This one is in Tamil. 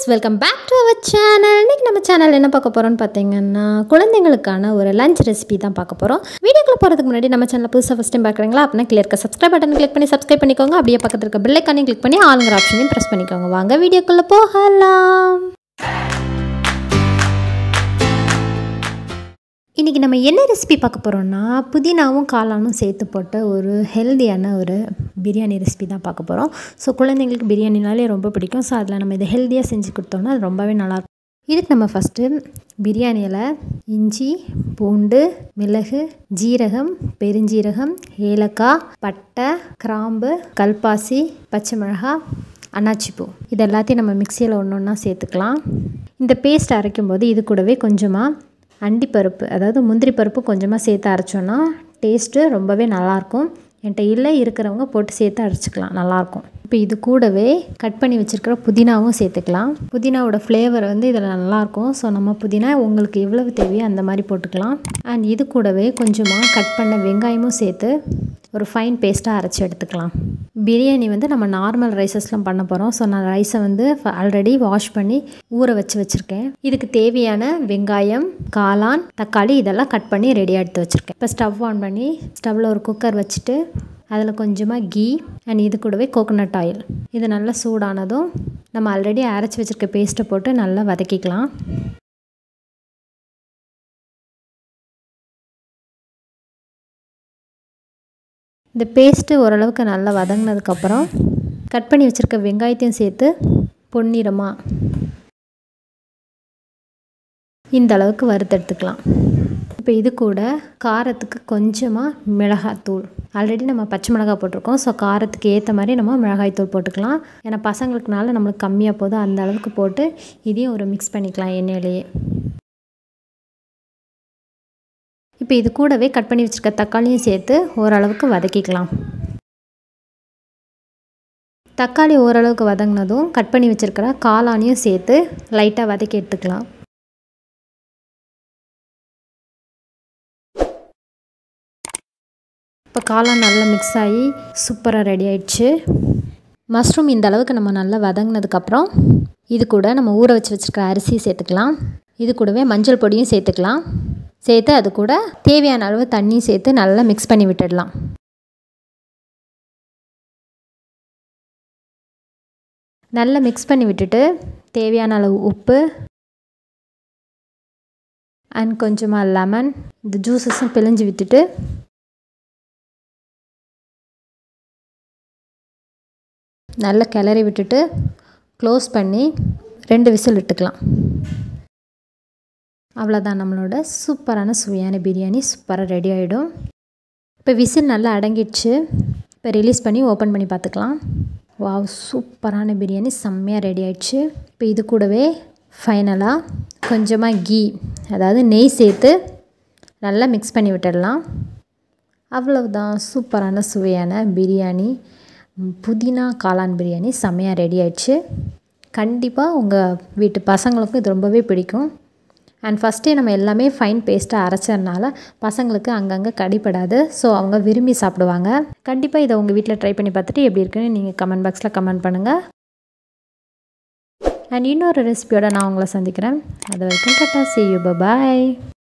friends welcome back to our channel இன்றைக்கி நம்ம சேனல் என்ன பார்க்க போகிறோம்னு பார்த்தீங்கன்னா குழந்தைங்களுக்கான ஒரு லஞ்ச் ரெசிபி தான் பார்க்க போகிறோம் வீடியோக்குள்ள போகிறதுக்கு முன்னாடி நம்ம சேனல் புதுசாக ஃபஸ்ட் டைம் பார்க்குறீங்களா அப்படின்னா கிளியர் இருக்க சப்ஸ்கிரைப் பட்டன் கிளிக் பண்ணி சப்ஸ்கிரைப் பண்ணிக்கோங்க அப்படியே பக்கத்தில் இருக்க பெல் ஐக்கானையும் கிளிக் பண்ணி ஆளுங்கிற ஆப்ஷனையும் ப்ரெஸ் பண்ணிக்கோங்க வாங்க வீடியோக்குள்ளே போகலாம் இன்றைக்கி நம்ம என்ன ரெசிபி பார்க்க போகிறோம்னா புதினாவும் காளானும் சேர்த்து போட்ட ஒரு ஹெல்தியான ஒரு பிரியாணி ரெசிபி தான் பார்க்க போகிறோம் ஸோ குழந்தைங்களுக்கு பிரியாணினாலே ரொம்ப பிடிக்கும் ஸோ அதில் நம்ம இதை ஹெல்த்தியாக செஞ்சு கொடுத்தோம்னா அது ரொம்பவே நல்லாயிருக்கும் இதுக்கு நம்ம ஃபஸ்ட்டு பிரியாணியில் இஞ்சி பூண்டு மிளகு ஜீரகம் பெருஞ்சீரகம் ஏலக்காய் பட்டை கிராம்பு கல்பாசி பச்சை மிளகாய் அன்னாச்சிப்பூ இது எல்லாத்தையும் நம்ம மிக்சியில் ஒன்று ஒன்றா சேர்த்துக்கலாம் இந்த பேஸ்ட் அரைக்கும் போது இது கூடவே கொஞ்சமாக அண்டிப்பருப்பு அதாவது முந்திரி பருப்பு கொஞ்சமாக சேர்த்து அரைச்சோன்னா டேஸ்ட்டு ரொம்பவே நல்லாயிருக்கும் என்கிட்ட இல்லை இருக்கிறவங்க போட்டு சேர்த்து அரைச்சிக்கலாம் நல்லாயிருக்கும் இப்போ இது கூடவே கட் பண்ணி வச்சுருக்கிற புதினாவும் சேர்த்துக்கலாம் புதினாவோட ஃப்ளேவர் வந்து இதில் நல்லாயிருக்கும் ஸோ நம்ம புதினா உங்களுக்கு எவ்வளவு தேவையோ அந்த மாதிரி போட்டுக்கலாம் அண்ட் இது கூடவே கொஞ்சமாக கட் பண்ண வெங்காயமும் சேர்த்து ஒரு ஃபைன் பேஸ்ட்டாக அரைச்சி எடுத்துக்கலாம் பிரியாணி வந்து நம்ம நார்மல் ரைஸஸ்லாம் பண்ண போகிறோம் ஸோ நான் ரைஸை வந்து ஆல்ரெடி வாஷ் பண்ணி ஊற வச்சு வச்சுருக்கேன் இதுக்கு தேவையான வெங்காயம் காளான் தக்காளி இதெல்லாம் கட் பண்ணி ரெடியாக எடுத்து வச்சுருக்கேன் இப்போ ஸ்டவ் ஆன் பண்ணி ஸ்டவ்வில் ஒரு குக்கர் வச்சுட்டு அதில் கொஞ்சமாக கீ அண்ட் இது கூடவே கோகோனட் ஆயில் இது நல்லா சூடானதும் நம்ம ஆல்ரெடி அரைச்சி வச்சுருக்க பேஸ்ட்டை போட்டு நல்லா வதக்கிக்கலாம் இந்த பேஸ்ட்டு ஓரளவுக்கு நல்லா வதங்கினதுக்கப்புறம் கட் பண்ணி வச்சுருக்க வெங்காயத்தையும் சேர்த்து பொன்னிறமாக இந்த அளவுக்கு வறுத்தெடுத்துக்கலாம் இப்போ இது கூட காரத்துக்கு கொஞ்சமாக மிளகாத்தூள் ஆல்ரெடி நம்ம பச்சை மிளகாய் போட்டிருக்கோம் ஸோ காரத்துக்கு ஏற்ற மாதிரி நம்ம மிளகாய்த்தூள் போட்டுக்கலாம் ஏன்னா பசங்களுக்குனால நம்மளுக்கு கம்மியாக போதும் அந்த அளவுக்கு போட்டு இதையும் ஒரு மிக்ஸ் பண்ணிக்கலாம் எண்ணெயிலேயே இப்போ இது கூடவே கட் பண்ணி வச்சுருக்க தக்காளியும் சேர்த்து ஓரளவுக்கு வதக்கிக்கலாம் தக்காளி ஓரளவுக்கு வதங்கினதும் கட் பண்ணி வச்சுருக்கிற காளானையும் சேர்த்து லைட்டாக வதக்கி எடுத்துக்கலாம் இப்போ காளான் நல்லா மிக்ஸ் ஆகி சூப்பராக ரெடி ஆயிடுச்சு மஷ்ரூம் இந்த அளவுக்கு நம்ம நல்லா வதங்கினதுக்கப்புறம் இது கூட நம்ம ஊற வச்சு வச்சுருக்க அரிசி சேர்த்துக்கலாம் இது கூடவே மஞ்சள் பொடியும் சேர்த்துக்கலாம் சேர்த்து அது கூட தேவையான அளவு தண்ணி சேர்த்து நல்லா மிக்ஸ் பண்ணி விட்டுடலாம் நல்லா மிக்ஸ் பண்ணி விட்டுட்டு தேவையான அளவு உப்பு அண்ட் கொஞ்சமாக லெமன் இந்த ஜூஸஸும் பிழிஞ்சு விட்டுட்டு நல்லா கிளறி விட்டுட்டு க்ளோஸ் பண்ணி ரெண்டு விசில் விட்டுக்கலாம் அவ்வளோதான் நம்மளோட சூப்பரான சுவையான பிரியாணி சூப்பராக ரெடி ஆகிடும் இப்போ விசில் நல்லா அடங்கிடுச்சு இப்போ ரிலீஸ் பண்ணி ஓப்பன் பண்ணி பார்த்துக்கலாம் வாவ் சூப்பரான பிரியாணி செம்மையாக ரெடி ஆயிடுச்சு இப்போ இது கூடவே ஃபைனலாக கொஞ்சமாக கீ அதாவது நெய் சேர்த்து நல்லா மிக்ஸ் பண்ணி விட்டுடலாம் அவ்வளவுதான் சூப்பரான சுவையான பிரியாணி புதினா காளான் பிரியாணி செம்மையாக ரெடி ஆயிடுச்சு கண்டிப்பாக உங்கள் வீட்டு பசங்களுக்கும் இது ரொம்பவே பிடிக்கும் அண்ட் ஃபஸ்ட்டே நம்ம எல்லாமே ஃபைன் பேஸ்ட்டாக அரைச்சதுனால பசங்களுக்கு அங்கங்கே கடிப்படாது ஸோ அவங்க விரும்பி சாப்பிடுவாங்க கண்டிப்பாக இதை உங்கள் வீட்டில் ட்ரை பண்ணி பார்த்துட்டு எப்படி இருக்குன்னு நீங்கள் கமெண்ட் பாக்ஸில் கமெண்ட் பண்ணுங்கள் அண்ட் இன்னொரு ரெசிபியோட நான் உங்களை சந்திக்கிறேன் அது வரைக்கும் டாட்டா சி யூ பாய்